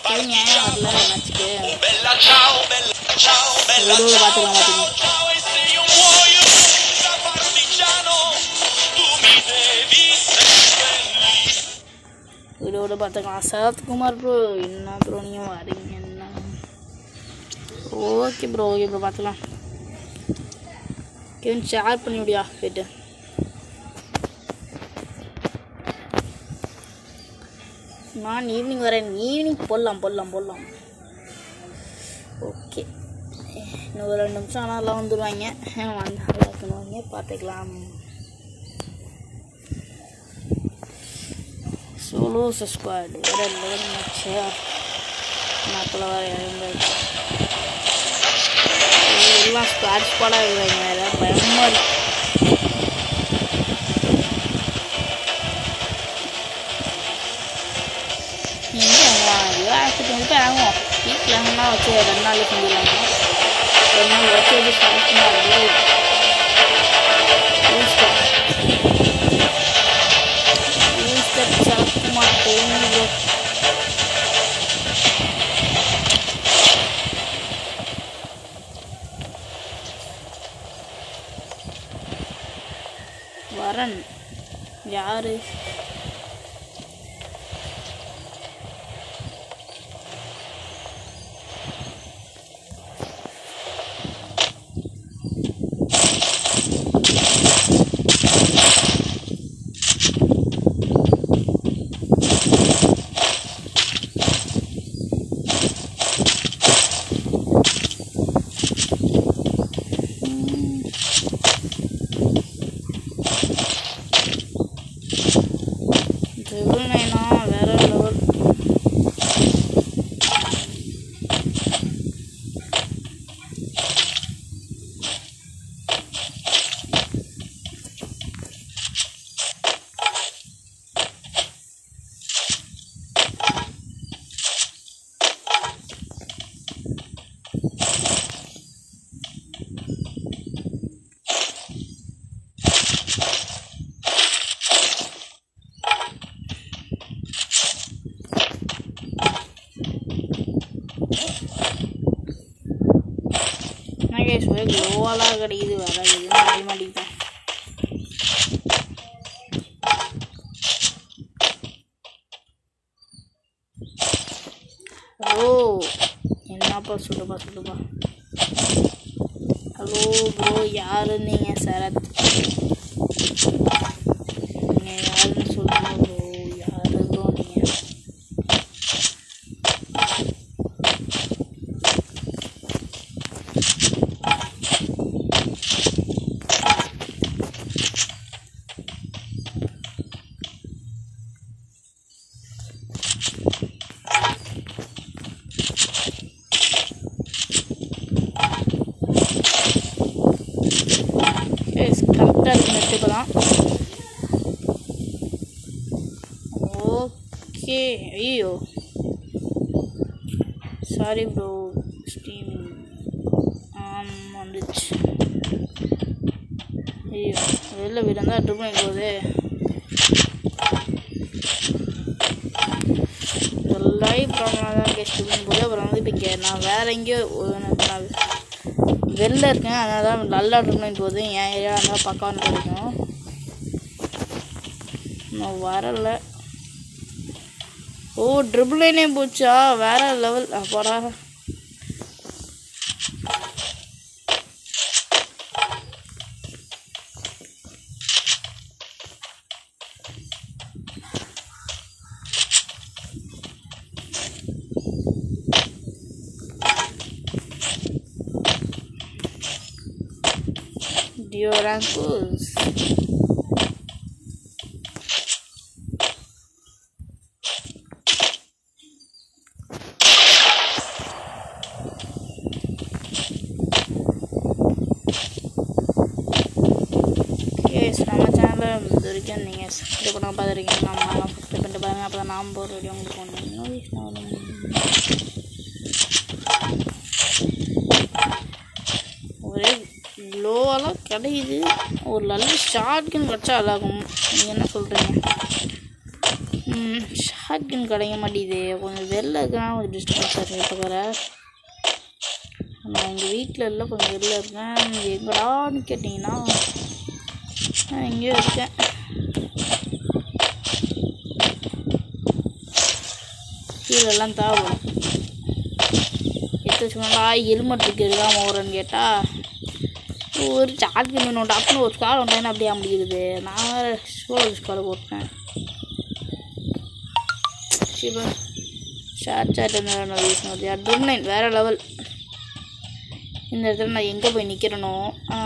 இது நியாயம் வரல மேட்ச்க்கு Bella ciao, bella ciao, bella விடுவில் ciao. பார்த்துக்கலாம் பார்த்துக்கலாம் Ciao e sei un muoio da partigiano. Tu mi devi seppellire. வீடியோட பார்த்துக்கலாம் சரத்குமார் ப்ரோ என்ன ப்ரோ நீங்கள் வரீங்க என்ன ஓகே ப்ரோ ஓகே ப்ரோ பார்த்துக்கலாம் கேன் ஷேர் பண்ணி விடியா போயிட்டு நான் ஈவினிங் வரேன் ஈவினிங் போடலாம் போடலாம் போடலாம் ஓகே இன்னும் ஒரு ரெண்டு நிமிஷம் ஆனால் எல்லாம் வந்துடுவாங்க வந்து இருக்கணுவாங்க பார்த்துக்கலாம் சோலோ ஸ்குவாட் வேறு லெவல் மேட்ச்சு நாக்கில் வேறு இறந்தாரு எல்லாம் ஸ்குவாட் ஸ்குவாடாக இருக்கிறாங்க வேறு பயமாக இருக்கு எங்கே வாங்குவான் இருபதாயிரத்துக்கு வந்து இறங்குவோம் வீட்டில் இறங்கினா வச்சு ரெண்டு நாள் செஞ்சிடலாங்க ரெண்டு நாள் வச்சு வச்சு சமைக்கணும் ஈஸ்டர் ஈஸ்டர் சரத்குமார் தேங்கு வரன் யாரு ட்ரிபிள் நைனா வேற லெவல் நான் ஒரே க்ளோவாலாக கிடைக்குது வேற எதுவும் கிடைக்க மாட்டேங்குது ஹலோ என்னப்பா சொல்லுப்பா சொல்லுப்பா ஹலோ ப்ரோ யாரு நீங்கள் சரத் நீங்கள் யாருன்னு சொல்லுங்க ப்ரோ யாரு ப்ரோ நீங்கள் எஸ் கரெக்டாக இருக்கு நெட் இப்போ தான் ஓகே ஐயோ சாரி ப்ரோ ஸ்டீம் ஆம் வந்துச்சு ஐயோ வெளில வீடு இருந்தால் ட்ரிப் பண்ணி போகுது லைவ் ப்ராப்ளம் தான் கேஸ் ட்ரிப் பண்ணி போகுது அப்புறம் வந்து இப்போ இங்கே நான் வேறு எங்கேயோ ஒரு- எனக்கு நான் வெளில இருக்கேன் அதனால தான் நல்லா ட்ரிப்மெண்ட் போகுது என் ஏரியா இருந்தால் பக்கம் கிடைக்கும் நான் வரல ஓ ட்ரிபிள் லைனே போச்சா வேற லெவல் அப்பாடா Diorancus. கேஸ் நம்ம சேனலில் இது வரைக்கும் நீங்கள் சப்ஸ்கிரைப் பண்ண பார்த்துருக்கீங்க நம்ம சப்ஸ்கிரைப் பண்ணிட்டு பாருங்கள் அப்போ தான் நாம் போகிற வீடியோ உங்களுக்கு ஒன்று ஒரே லோவெல்லாம் கிடைக்குது ஒரு நல்ல ஷார்ட்கன் கிடச்சா அழகும் நீங்கள் என்ன சொல்கிறீங்க ஷாட்கன் கிடைக்க மாட்டேங்குது கொஞ்சம் வெளில இருக்கா கொஞ்சம் டிஸ்டர்பன்ஸாக இருக்கு இப்போ வேற நான் எங்கள் வீட்டில் இல்லை கொஞ்சம் வெளில இருக்கேன் எங்கடான்னு கேட்டிங்கன்னா நான் எங்கேயோ இருக்கேன் கீழெல்லாம் தேவைப்படும் எடுத்து வச்சுக்கோங்களா ஹெல்மெட் இருக்கு இருக்காம ஓரன்னு கேட்டால் ஒரு சார்ஜ் வேணும் டப்புன்னு ஒரு ஸ்கார் வந்தாங்கன்னா அப்படியே முடியுது நான் வேறு சோழ ஸ்கார் போட்டேன் சிவா ஷார்ட் சாட் என்ன யூஸ் பண்ணுறது ட்ரிம் நைன் வேறு லெவல் இந்த இடத்துல நான் எங்கே போய் நிற்கிறனோ ஆ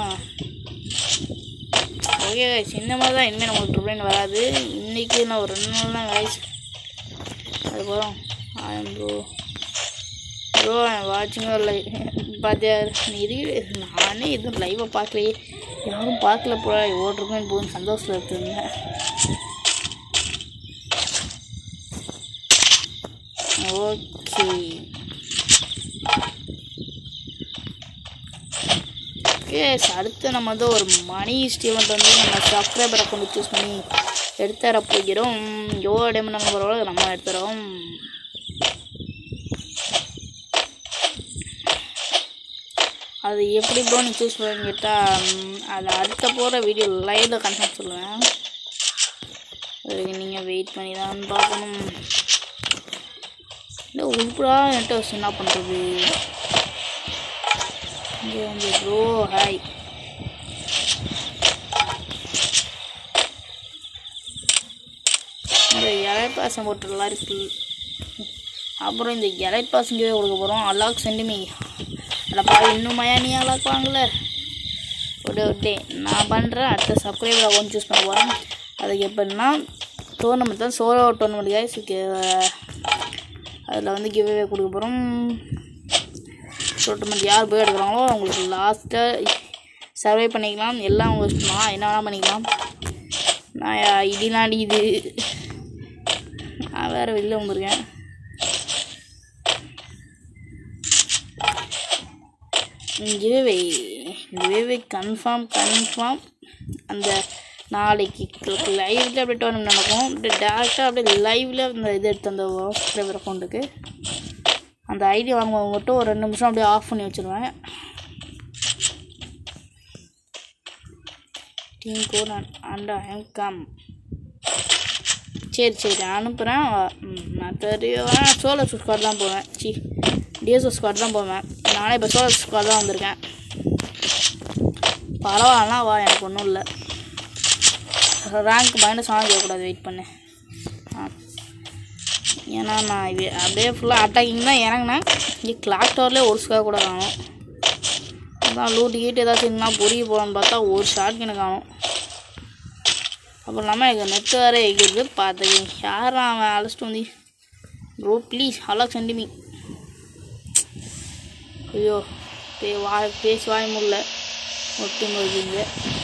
ஓகே சின்ன மாதிரி தான் இனிமேல் நமக்கு ட்ரிம் நைன் வராது இன்றைக்கி நான் ஒரு ரெண்டு நாள் தான் காய்ஸ் அதுக்கப்புறம் ஆயம் ப்ரோ ப்ரோ வாட்சிங் ஒரு லைவ் பார்த்தியா நீ இருக்கு நானே எதுவும் லைவை பார்க்கலையே யாரும் பார்க்கல போல ஓட்டுருமே போதும் சந்தோஷத்தில் இருக்குங்க ஓகே எஸ் அடுத்து நம்ம வந்து ஒரு மணி ஸ்டீவெண்ட் வந்து நம்ம சப்ஸ்கிரைபர் அக்கௌண்ட் சூஸ் பண்ணி எடுத்துற போகிறோம் யோ டைம் நம்ம பரவாயில்ல நம்ம எடுத்துறோம் அது எப்படி ப்ரோ நீ சூஸ் பண்ணு கேட்டால் அது அடுத்த போகிற வீடியோ லைவில் கன்ஃபார்ம் சொல்லுவேன் அதுக்கு நீங்கள் வெயிட் பண்ணி தான் பார்க்கணும் இல்லை உருப்படா என்கிட்ட வச்சு என்ன பண்ணுறது இங்கே வந்து ப்ரோ ஹாய் இந்த இலைப்பாசம் போட்டுலாம் இருக்கு அப்புறம் இந்த இலைப்பாசங்க கொடுக்க போகிறோம் அல்லாக் சென்டிமி அடப்பா இன்னும் மயா நீ அல்லாக் வாங்கல ஒரு டே நான் பண்ணுறேன் அடுத்த சப்ஸ்கிரைபர் அக்கௌண்ட் சூஸ் பண்ண போகிறேன் அதுக்கு எப்படின்னா டோர்னமெண்ட் தான் சோலோ டோர்னமெண்ட் கைஸுக்கு அதில் வந்து கிவ்வே கொடுக்க போகிறோம் டோர்னமெண்ட் யார் போய் எடுக்கிறாங்களோ அவங்களுக்கு லாஸ்ட்டாக சர்வே பண்ணிக்கலாம் எல்லாம் அவங்க இஷ்டம் தான் என்ன வேணால் பண்ணிக்கலாம் நான் இடிலாம் அடிக்குது நான் வேறு வெளில வந்திருக்கேன் கிவ்வே கிவ்வே கன்ஃபார்ம் கன்ஃபார்ம் அந்த நாளைக்கு லைவில் அப்படியே டோர்னமெண்ட் நடக்கும் அப்படியே டேரெக்டாக அப்படியே லைவில் அந்த இது எடுத்து அந்த சப்ஸ்கிரைபர் அக்கௌண்ட்டுக்கு அந்த ஐடி வாங்க மட்டும் ஒரு ரெண்டு நிமிஷம் அப்படியே ஆஃப் பண்ணி வச்சுருவேன் team code and I'm come சரி சரி அனுப்புகிறேன் நான் தெரியும் சோலோ ஸ்குவாட் தான் போவேன் சி டிஎஸ்ஓ ஸ்குவாட் தான் போவேன் நானே இப்போ சோலோ ஸ்குவாட் தான் வந்திருக்கேன் பரவாயில்லனா வா எனக்கு ஒன்றும் இல்லை ரேங்க் மைனஸ் ஆனால் கேட்கக்கூடாது வெயிட் பண்ணு ஆ ஏன்னா நான் இது அப்படியே ஃபுல்லாக அட்டாக்கிங் தான் இறங்கினேன் இங்கே கிளாக் டவர்லேயே ஒரு ஸ்கா கூட காணும் அதான் லூட்டு கீட்டு ஏதாச்சும் இருந்தால் பொரிய போகலான்னு பார்த்தா ஒரு ஷாட் எனக்கு காணும் அப்புறம் இல்லாமல் எனக்கு நெட்டு வேறு எகிறது பார்த்துக்கேன் யார் அவன் அழைச்சிட்டு வந்து ப்ரோ ப்ளீஸ் ஹலோ சென்டிமி ஐயோ பே வா பேசி வாய் முடியல ஒட்டி முடிஞ்சீங்க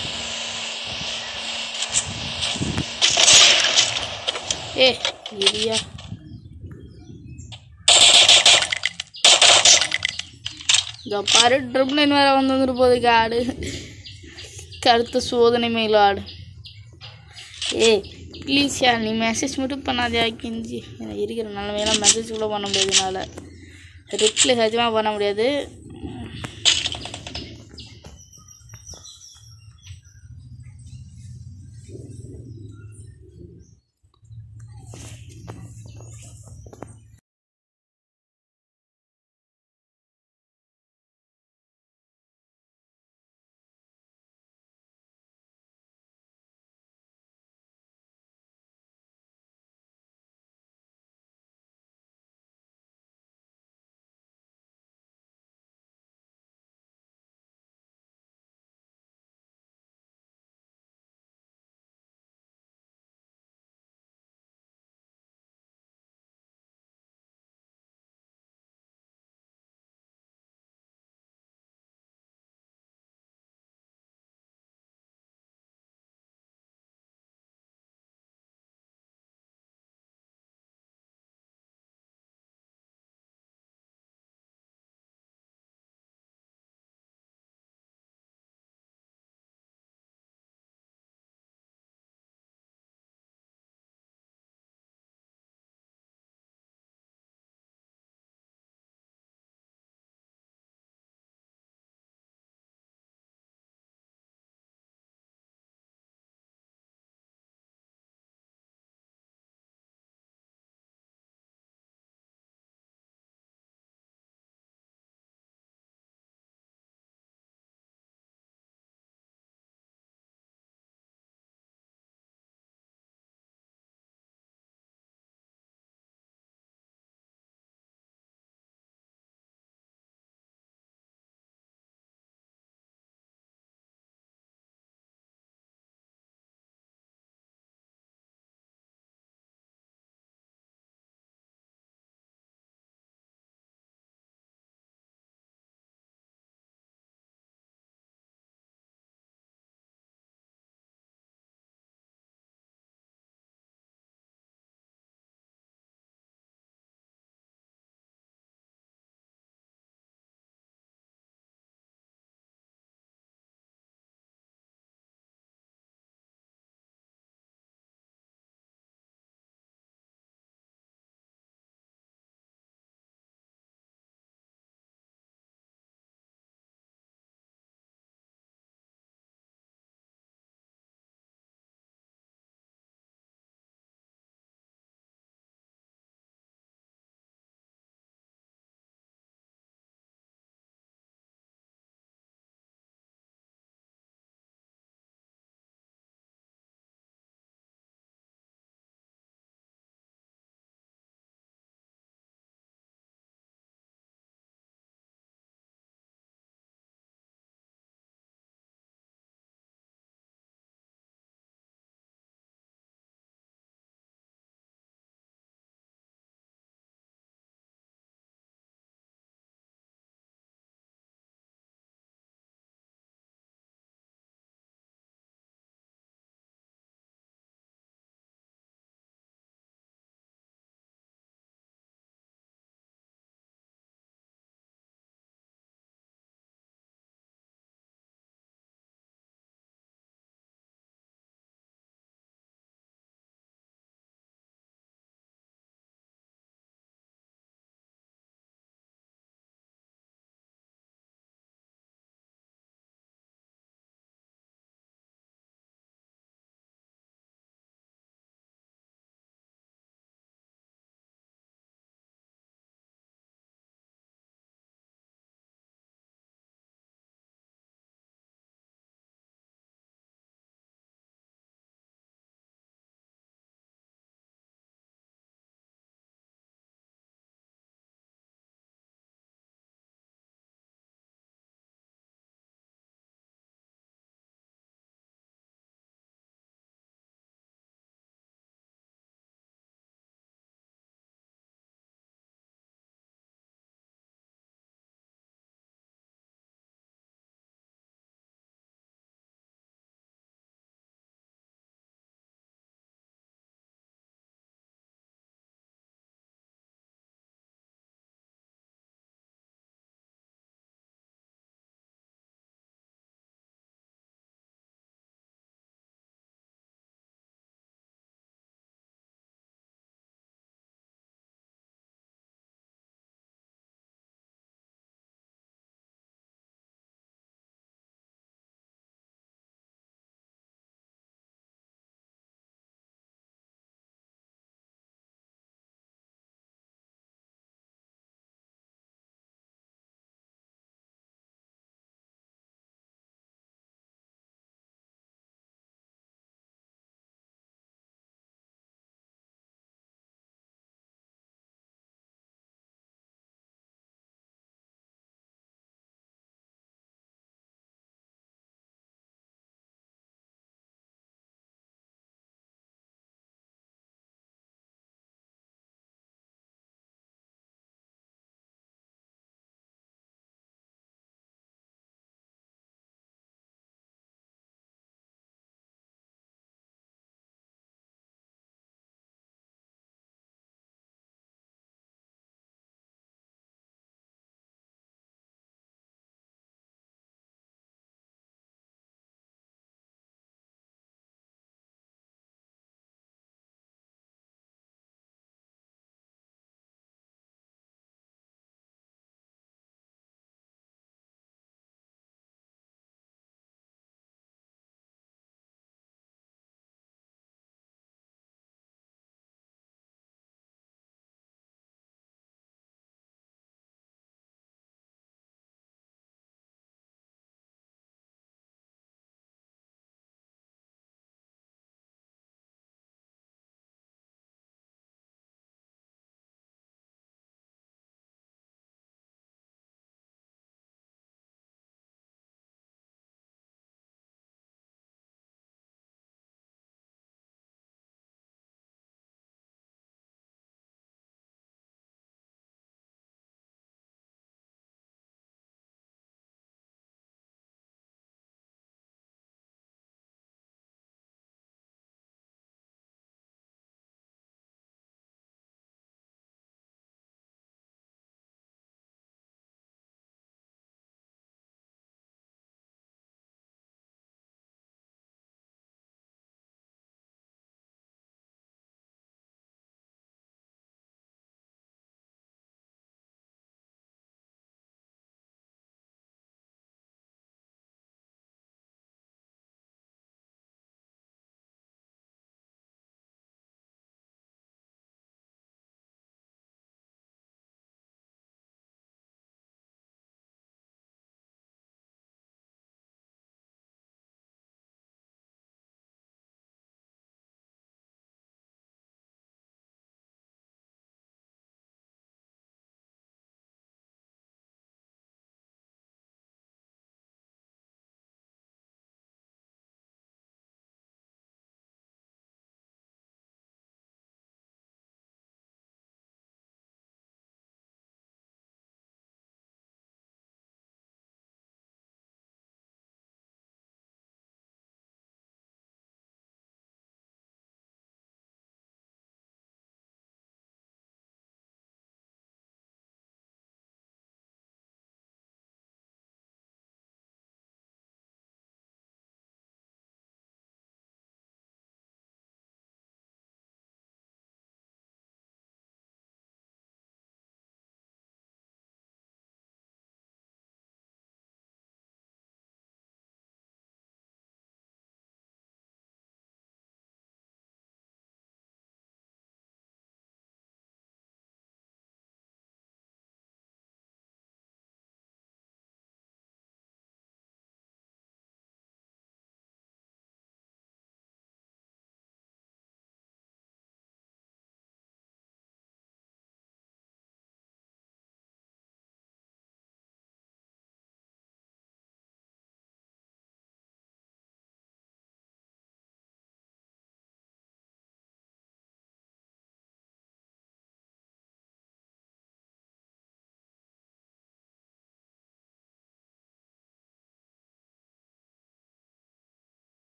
ஏ இடியா இதோ பாரு ட்ரிபிள் நைன் வேறு வந்து வந்துட்டு போகுது காடு கருத்து சோதனை மேல ஆடு ஏ ப்ளீஸ் யார் நீ மெசேஜ் மட்டும் பண்ணாதே கிஞ்சி எனக்கு இருக்கிற நிலமையெல்லாம் மெசேஜ் கூட பண்ண முடியாது என்னால் ரிப்ளை சத்தியமாக பண்ண முடியாது